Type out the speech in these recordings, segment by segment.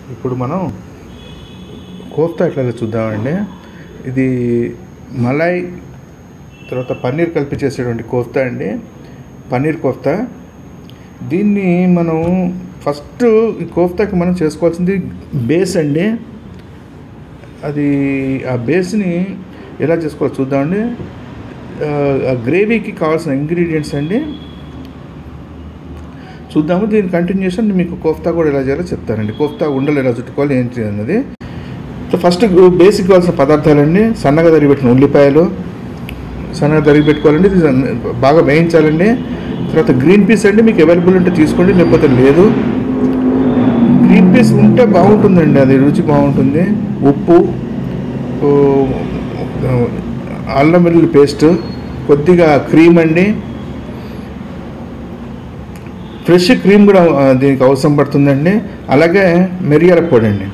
ఇప్పుడు మనం కోఫ్తా ఎట్లా చూద్దామండి ఇది మలై తర్వాత పన్నీర్ కలిపి చేసేటువంటి కోఫ్తా అండి పన్నీర్ కోఫ్తా దీన్ని మనం ఫస్ట్ ఈ కోఫ్తాకి మనం చేసుకోవాల్సింది బేస్ అండి అది ఆ బేస్ని ఎలా చేసుకోవాలో చూద్దామండి ఆ, ఆ గ్రేవీకి కావాల్సిన ఇంగ్రీడియంట్స్ అండి చూద్దాము దీని కంటిన్యూషన్ మీకు కోఫ్తా కూడా ఎలా చేయాలో చెప్తానండి కోఫ్తా ఉండలు ఎలా చుట్టుకోవాలి ఏంటి అన్నది సో ఫస్ట్ బేసిక్ కావాల్సిన పదార్థాలండి సన్నగా తరిగి పెట్టిన ఉల్లిపాయలు సన్నగా తరిగి పెట్టుకోవాలండి ఇది సన్న- బాగా వేయించాలండి తర్వాత గ్రీన్ పీస్ అండి మీకు అవైలబుల్ ఉంటే తీసుకోండి లేకపోతే లేదు గ్రీన్ పీస్ ఉంటే బాగుంటుందండి అది రుచి బాగుంటుంది ఉప్పు ఓ, అల్లం వెల్లుల్లి పేస్ట్ కొద్దిగా క్రీమ్ అండి ఫ్రెష్ క్రీమ్ కూడా ఆ, దీనికి అవసరం పడుతుందండి అలాగే మిరియాల పొడి అండి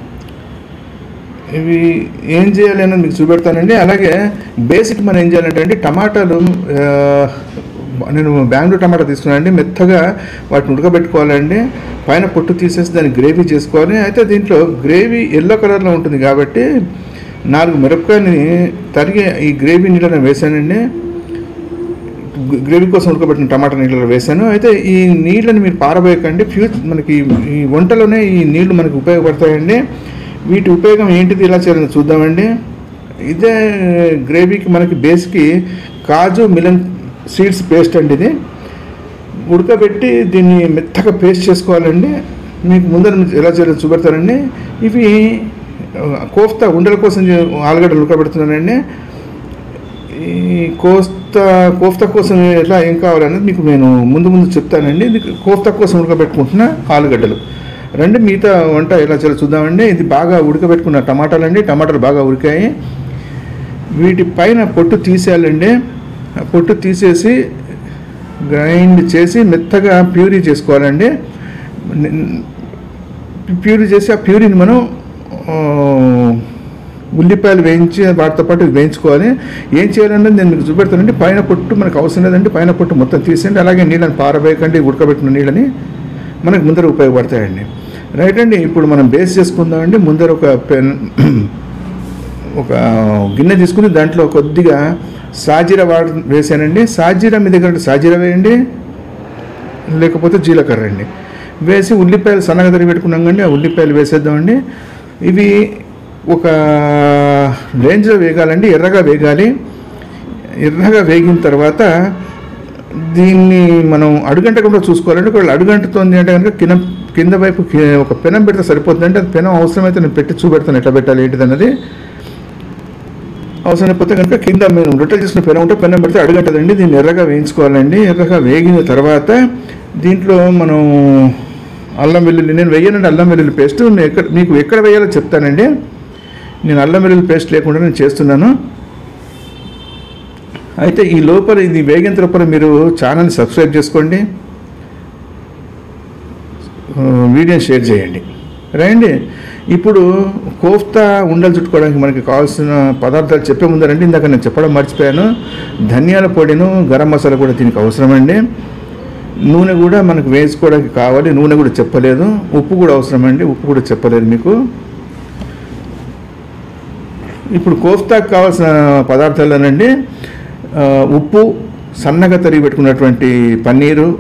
ఇవి ఏం చేయాలి అని మీకు చూపెడతానండి అలాగే బేసిక్ మనం ఏం చేయాలంటే అండి టమాటాలు ఆ, నేను బెంగళూరు టమాటా తీసుకున్నానండి మెత్తగా వాటిని ఉడకబెట్టుకోవాలండి పైన పొట్టు తీసేసి దాన్ని గ్రేవీ చేసుకోవాలి అయితే దీంట్లో గ్రేవీ ఎల్లో కలర్లో ఉంటుంది కాబట్టి నాలుగు మిరపకాయని తరిగి ఈ గ్రేవీ నీళ్ళని వేసానండి గ్రేవీ కోసం ఉడకబెట్టిన టమాటా నీళ్ళలో వేసాను అయితే ఈ నీళ్ళని మీరు పారబోయకండి ఫ్యూచర్ మనకి ఈ వంటలోనే ఈ నీళ్లు మనకి ఉపయోగపడతాయండి వీటి ఉపయోగం ఏంటిది ఇలా చేయాలని చూద్దామండి ఇదే గ్రేవీకి మనకి బేస్కి కాజు మిలన్ సీడ్స్ పేస్ట్ అండి ఇది ఉడకబెట్టి దీన్ని మెత్తగా పేస్ట్ చేసుకోవాలండి మీకు ముందర ఎలా చేయాలో చూపెడతానండి ఇవి ఆ, కోఫ్తా ఉండల కోసం చే- ఆలుగడ్డలు ఉడకబెడుతున్నానండి ఈ కోస్తా కోఫ్తా కోసం ఎట్లా ఏం కావాలనేది మీకు నేను ముందు ముందు చెప్తానండి ఇది కోఫ్తా కోసం ఉడకబెట్టుకుంటున్న ఆలుగడ్డలు రండి మిగతా వంట ఎలా చేయాలో చూద్దామండి ఇది బాగా ఉడకబెట్టుకున్న టమాటాలు అండి టమాటాలు బాగా ఉడికాయి వీటి పైన పొట్టు తీసేయాలండి ఆ పొట్టు తీసేసి గ్రైండ్ చేసి మెత్తగా ప్యూరీ చేసుకోవాలండి ప్యూరీ చేసి ఆ ప్యూరీని మనం ఆ, ఉల్లిపాయలు వేయించి వాటితో పాటు ఇవి వేయించుకోవాలి ఏం చేయాలంటే నేను మీకు చూపెడతానండి పైన పొట్టు మనకు అవసరం లేదండి పైన పొట్టు మొత్తం తీసేయండి అలాగే నీళ్ళని పారబోయకండి ఉడకబెట్టిన నీళ్ళని మనకు ముందర ఉపయోగపడతాయండి రైట్ అండి ఇప్పుడు మనం బేస్ చేసుకుందామండి ముందర ఒక పెన్ ఒక గిన్నె తీసుకుని దాంట్లో కొద్దిగా సాజీర వాడ వేసానండి సాజీర మీ దగ్గర ఉంటే సాజీర వేయండి లేకపోతే జీలకర్ర అండి వేసి ఉల్లిపాయలు సన్నగా తరిగి పెట్టుకున్నాం కండి ఆ ఉల్లిపాయలు వేసేద్దామండి ఇవి ఒక రేంజ్లో వేగాలండి ఎర్రగా వేగాలి ఎర్రగా వేగిన తర్వాత దీన్ని మనం అడుగంటకుండా చూసుకోవాలండి ఒకవేళ అడుగంటుతోంది అంటే కనుక కింద కింద వైపు కి- ఒక పెనం పెడితే సరిపోతుందంటే అది పెనం అవసరమైతే నేను పెట్టి చూపెడతాను ఎట్లా పెట్టాలి ఏంటిది అన్నది అవసరం లేకపోతే కనుక కింద మేము రొట్టెలు చేసిన పెనం ఉంటే పెనం పెడితే అడుగంటదండి దీన్ని ఎర్రగా వేయించుకోవాలండి ఎర్రగా వేగిన తర్వాత దీంట్లో మనం అల్లం వెల్లుల్లి నేను వేయనండి అల్లం వెల్లుల్లి పేస్ట్ నేను ఎక్కడ మీకు ఎక్కడ వేయాలో చెప్తానండి నేను అల్లం వెల్లుల్లి పేస్ట్ లేకుండా నేను చేస్తున్నాను అయితే ఈ లోపల ఇది వేగిన లోపల మీరు ఛానల్ని సబ్స్క్రైబ్ చేసుకోండి ఆ, వీడియోని షేర్ చేయండి రండి ఇప్పుడు కోఫ్తా ఉండలు చుట్టుకోవడానికి మనకి కావాల్సిన పదార్థాలు చెప్పే ముందరండి ఇందాక నేను చెప్పడం మర్చిపోయాను ధనియాల పొడిను గరం మసాలా కూడా దీనికి అవసరమండి నూనె కూడా మనకు వేసుకోవడానికి కావాలి నూనె కూడా చెప్పలేదు ఉప్పు కూడా అవసరమండి ఉప్పు కూడా చెప్పలేదు మీకు ఇప్పుడు కోఫ్తాకు కావాల్సిన పదార్థాలేనండి ఆ, ఉప్పు సన్నగా తరిగి పెట్టుకున్నటువంటి పన్నీరు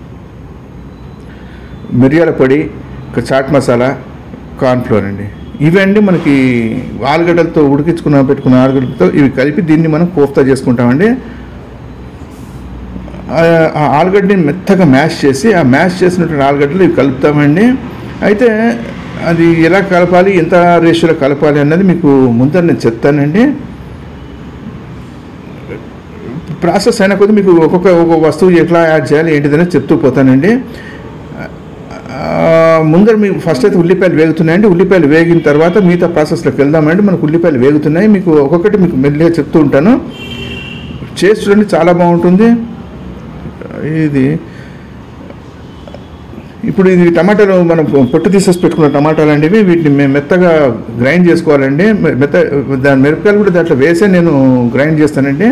మిరియాల పొడి ఒక చాట్ మసాలా కార్న్ఫ్లోర్ అండి ఇవండి మనకి ఆలుగడ్డలతో ఉడికించుకున్న పెట్టుకున్న ఆలుగడ్డలతో ఇవి కలిపి దీన్ని మనం కోఫ్తా చేసుకుంటామండి ఆ- ఆ ఆలుగడ్డని మెత్తగా మ్యాష్ చేసి ఆ మ్యాష్ చేసినటువంటి ఆలుగడ్డలు ఇవి కలుపుతామండి అయితే అది ఎలా కలపాలి ఎంత రేషియోలో కలపాలి అన్నది మీకు ముందర నేను చెప్తానండి ప్రాసెస్ అయిన కొద్దీ మీకు ఒక్కొక్క ఒక్కొక్క వస్తువు ఎట్లా యాడ్ చేయాలి ఏంటిదనేది చెప్తూ పోతానండి ఆ, ముందర మీకు ఫస్ట్ అయితే ఉల్లిపాయలు వేగుతున్నాయండి ఉల్లిపాయలు వేగిన తర్వాత మిగతా ప్రాసెస్లోకి వెళ్దామండి మనకు ఉల్లిపాయలు వేగుతున్నాయి మీకు ఒక్కొక్కటి మీకు మెల్లిగా చెప్తూ ఉంటాను చేసి చూడండి చాలా బాగుంటుంది ఇది ఇప్పుడు ఇది టమాటాలు మనం పొట్టు తీసేసి పెట్టుకున్న టమాటాలు అండి ఇవి వీటిని మేము మెత్తగా గ్రైండ్ చేసుకోవాలండి మె- మెత్త దాని మిరపకాయలు కూడా దాంట్లో వేసే నేను గ్రైండ్ చేస్తానండి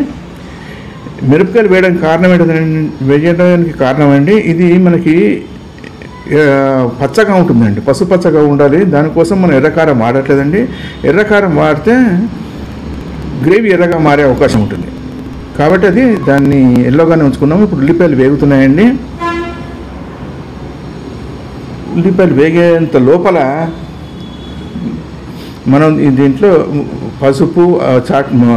మిరపకాయలు వేయడానికి కారణం ఏంటంటే వేయడానికి కారణం అండి ఇది మనకి ఆ, పచ్చగా ఉంటుందండి పసుపు పచ్చగా ఉండాలి దానికోసం మనం ఎర్రకారం వాడట్లేదండి ఎర్రకారం వాడితే గ్రేవీ ఎర్రగా మారే అవకాశం ఉంటుంది కాబట్టి అది దాన్ని ఎల్లోగానే ఉంచుకున్నాము ఇప్పుడు ఉల్లిపాయలు వేగుతున్నాయండి ఉల్లిపాయలు వేగేంత లోపల మనం ఈ దీంట్లో పసుపు ఆ, చాట్ ఆ,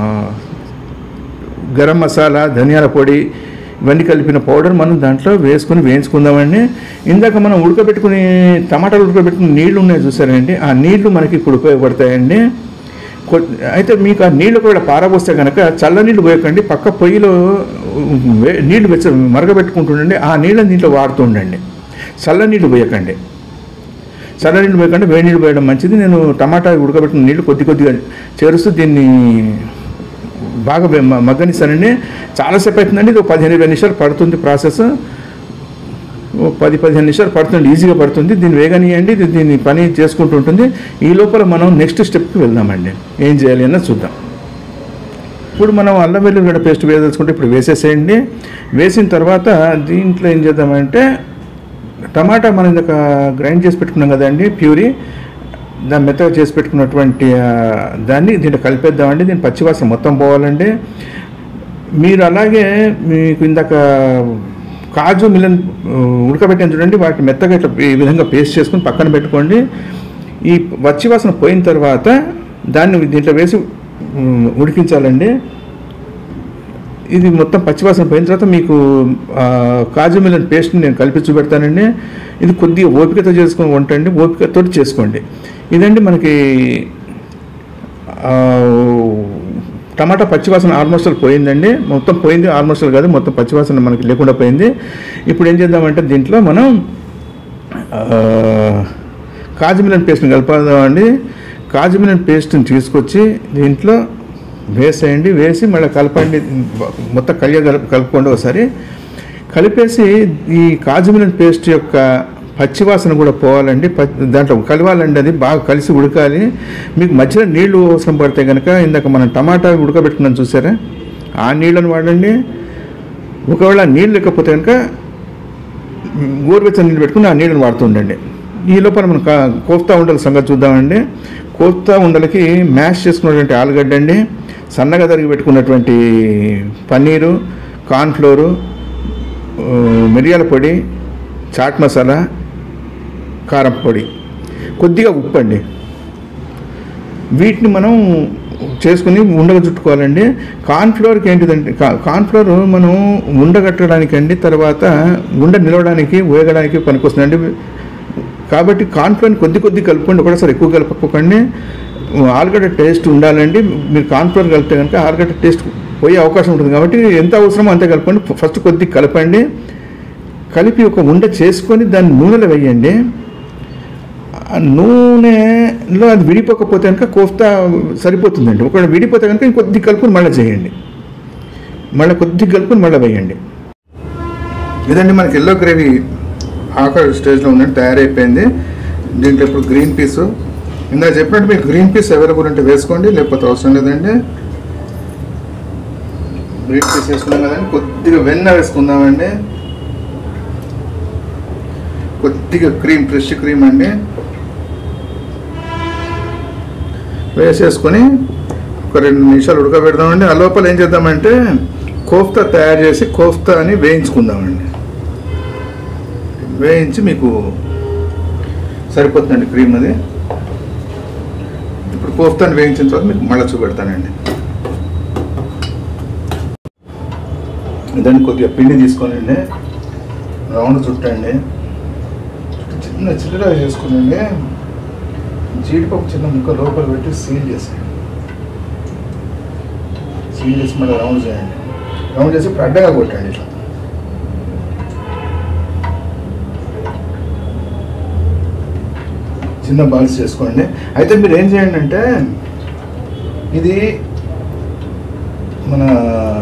గరం మసాలా ధనియాల పొడి ఇవన్నీ కలిపిన పౌడర్ మనం దాంట్లో వేసుకుని వేయించుకుందామండి ఇందాక మనం ఉడకబెట్టుకుని టమాటాలు ఉడకబెట్టుకుని నీళ్లు ఉన్నాయి చూసారండి ఆ నీళ్లు మనకి ఇప్పుడు ఉపయోగపడతాయండి కొ- అయితే మీకు ఆ నీళ్లు కూడా పారబోస్తే కనుక చల్ల నీళ్లు పోయకండి పక్క పొయ్యిలో వే- నీళ్లు వెచ్చ మరగబెట్టుకుంటుండండి ఆ నీళ్ళని దీంట్లో వాడుతూ ఉండండి చల్ల నీళ్లు పోయకండి చల్ల నీళ్ళు పోయకుండా వేడి నీళ్ళు పోయడం మంచిది నేను టమాటా ఉడకబెట్టిన నీళ్లు కొద్ది కొద్దిగా చేరుస్తూ దీన్ని బాగా వే- మ- మగ్గనిస్తానండి చాలాసేపు అవుతుందండి ఇది ఒక పదిహేను ఇరవై నిమిషాలు పడుతుంది ప్రాసెస్ ఓ పది పదిహేను నిమిషాలు పడుతుంది ఈజీగా పడుతుంది దీన్ని వేగనీయండి ఇది దీన్ని పని చేసుకుంటూ ఉంటుంది ఈ లోపల మనం నెక్స్ట్ స్టెప్కి వెళ్దామండి ఏం చేయాలి అన్నది చూద్దాం ఇప్పుడు మనం అల్లం వెల్లుల్లిగడ్డ పేస్ట్ వేయదలుచుకుంటే ఇప్పుడు వేసేసేయండి వేసిన తర్వాత దీంట్లో ఏం చేద్దామంటే టమాటా మనం ఇందాక గ్రైండ్ చేసి పెట్టుకున్నాం కదండి ప్యూరీ దాన్ని మెత్తగా చేసి పెట్టుకున్నటువంటి ఆ, దాన్ని దీంట్లో కలిపేద్దామండి దీని పచ్చివాసన మొత్తం పోవాలండి మీరు అలాగే మీకు ఇందాక కాజు మిలన్ ఆ, ఉడకబెట్టాను చూడండి వాటిని మెత్తగా ఇట్లా ఈ విధంగా పేస్ట్ చేసుకుని పక్కన పెట్టుకోండి ఈ పచ్చివాసన పోయిన తర్వాత దాన్ని దీంట్లో వేసి ఉమ్, ఉడికించాలండి ఇది మొత్తం పచ్చివాసన పోయిన తర్వాత మీకు ఆ, కాజు మిలన్ పేస్ట్ని నేను కలిపి చూపెడతానండి ఇది కొద్దిగా ఓపికతో చేసుకుని వంట అండి ఓపికతో చేసుకోండి ఇదండి మనకి ఆ, టమాటా పచ్చివాసన ఆల్మోస్ట్ పోయిందండి మొత్తం పోయింది ఆల్మోస్ట్ కాదు మొత్తం పచ్చివాసన మనకి లేకుండా పోయింది ఇప్పుడు ఏం చేద్దామంటే దీంట్లో మనం ఆ, కాజు మిలన్ పేస్ట్ని కలపదామండి కాజు మిలన్ పేస్ట్ని తీసుకొచ్చి దీంట్లో వేసేయండి వేసి మళ్ళీ కలపండి మొత్తం కలియ కలుపు కలుపుకోండి ఒకసారి కలిపేసి ఈ కాజు మిలన్ పేస్ట్ యొక్క పచ్చివాసన కూడా పోవాలండి ప- దాంట్లో కలవాలండి అది బాగా కలిసి ఉడకాలి మీకు మధ్యలో నీళ్లు అవసరం పడితే కనుక ఇందాక మనం టమాటా ఉడకబెట్టుకున్నాం చూసారా ఆ నీళ్ళని వాడండి ఒకవేళ నీళ్ళు లేకపోతే కనుక గోరువెచ్చని నీళ్ళు పెట్టుకుని ఆ నీళ్ళని వాడుతూ ఉండండి ఈ లోపల మనం కా- కోఫ్తా ఉండల సంగతి చూద్దామండి కోఫ్తా ఉండలకి మ్యాష్ చేసుకున్నటువంటి ఆలుగడ్డ అండి సన్నగా తరిగి పెట్టుకున్నటువంటి పన్నీరు కార్న్ఫ్లోరు ఆ, మిరియాల పొడి చాట్ మసాలా కారం పొడి కొద్దిగా ఉప్పు అండి వీటిని మనం చేసుకుని ఉండగా చుట్టుకోవాలండి కార్న్ఫ్లోర్కి ఏంటిదంటే కా- కార్న్ఫ్లోర్ మనం ఉండగట్టడానికి అండి తర్వాత ఉండ నిలవడానికి వేగడానికి పనికొస్తుందండి కాబట్టి కార్న్ఫ్లోర్ని కొద్ది కొద్ది కలుపుకోండి ఒకటేసారి ఎక్కువ కలుపుకోకండి ఆలుగడ్డ టేస్ట్ ఉండాలండి మీరు కార్న్ఫ్లోర్ కలిపితే కనుక ఆలుగడ్డ టేస్ట్ పోయే అవకాశం ఉంటుంది కాబట్టి ఎంత అవసరమో అంతే కలపండి ఫస్ట్ కొద్ది కలపండి కలిపి ఒక ఉండ చేసుకొని దాన్ని నూనెలో వేయండి ఆ నూనెలో అది విడిపోకపోతే కనుక కోఫ్తా సరిపోతుందండి ఒకవేళ విడిపోతే కనుక ఇంకొద్ది కలుపుని మళ్ళీ చేయండి మళ్ళీ కొద్ది కలుపుని మళ్ళీ వేయండి ఇదండి మనకి ఎల్లో గ్రేవీ ఆఖరి స్టేజ్లో ఉందండి తయారైపోయింది దీంట్లో ఇప్పుడు గ్రీన్ పీస్ ఇందాక చెప్పినట్టు మీకు గ్రీన్ పీస్ అవైలబుల్ ఉంటే వేసుకోండి లేకపోతే అవసరం లేదండి గ్రీన్ పీస్ వేసుకున్నాం కదండి కొద్దిగా వెన్న వేసుకుందామండి కొద్దిగా క్రీమ్ ఫ్రెష్ క్రీమ్ అండి వేసేసుకొని ఒక రెండు నిమిషాలు ఉడకబెడదామండి ఆ లోపల ఏం చేద్దామంటే కోఫ్తా తయారు చేసి కోఫ్తా అని వేయించుకుందామండి వేయించి మీకు సరిపోతుందండి క్రీమ్ అది ఇప్పుడు కోఫ్తాని వేయించిన తర్వాత మీకు మళ్ళీ చూపెడతానండి దాన్ని కొద్దిగా పిండి తీసుకోనండి రౌండ్ చుట్టండి చిన్న చిల్లర చేసుకునండి జీడిపప్పు చిన్న ముక్క లోపల పెట్టి సీల్ చేసేయండి సీల్ చేసి మళ్ళీ రౌండ్ చేయండి రౌండ్ చేసి ఇప్పుడు అడ్డగా కొట్టండి ఇట్లా చిన్న బాల్స్ చేసుకోండి అయితే మీరు ఏం చేయండి అంటే ఇది మన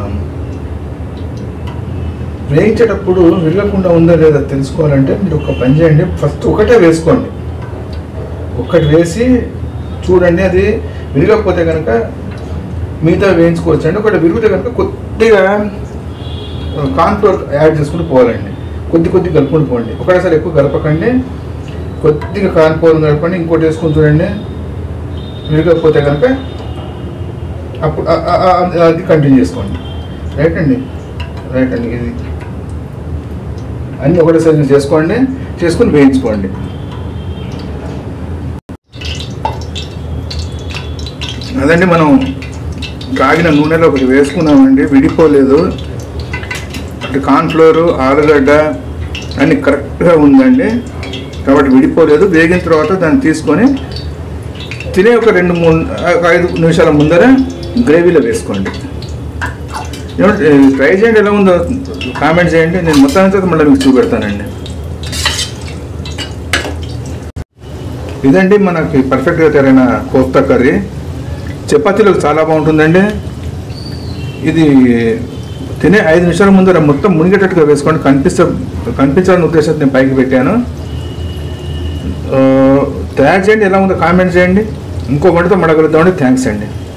వేయించేటప్పుడు విరగకుండా ఉందా లేదా తెలుసుకోవాలంటే మీరు ఒక పని చేయండి ఫస్ట్ ఒకటే వేసుకోండి ఒక్కటి వేసి చూడండి అది విరగకపోతే కనుక మిగతా వేయించుకోవచ్చు అండి ఒకటి విరిగితే కనుక కొద్దిగా కార్న్ఫ్లోర్ యాడ్ చేసుకుంటూ పోవాలండి కొద్ది కొద్ది కలుపుకొని పోండి ఒకటేసారి ఎక్కువ కలపకండి కొద్దిగా కానిపోరు కలపండి ఇంకోటి వేసుకొని చూడండి విరగకపోతే కనుక అప్పుడు ఆ- ఆ- ఆ- అది కంటిన్యూ చేసుకోండి రైట్ అండి రైట్ అండి ఇది అన్నీ ఒకటేసారి చేసుకోండి చేసుకొని వేయించుకోండి అదండి మనం కాగిన నూనెలో ఒకటి వేసుకున్నామండి విడిపోలేదు అటు కార్న్ఫ్లోరు ఆలుగడ్డ అన్ని కరెక్ట్గా ఉందండి కాబట్టి విడిపోలేదు వేగిన తర్వాత దాన్ని తీసుకొని తినే ఒక రెండు మూడు ఒక ఐదు నిమిషాల ముందర గ్రేవీలో వేసుకోండి ఏమంటే ట్రై చేయండి ఎలా ఉందో కామెంట్ చేయండి నేను మొత్తం తర్వాత మళ్ళీ మీకు చూపెడతానండి ఇదండి మనకి పర్ఫెక్ట్గా తయారైన కోఫ్తా కర్రీ చపాతీలకు చాలా బాగుంటుందండి ఇది తినే ఐదు నిమిషాల ముందర మొత్తం మునిగేటట్టుగా వేసుకోండి కనిపిస్తే కనిపించాలని ఉద్దేశంతో నేను పైకి పెట్టాను ఆ, తయారు చేయండి ఎలా ఉందో కామెంట్ చేయండి ఇంకో వంటతో మడగలుగుతామండి థ్యాంక్స్ అండి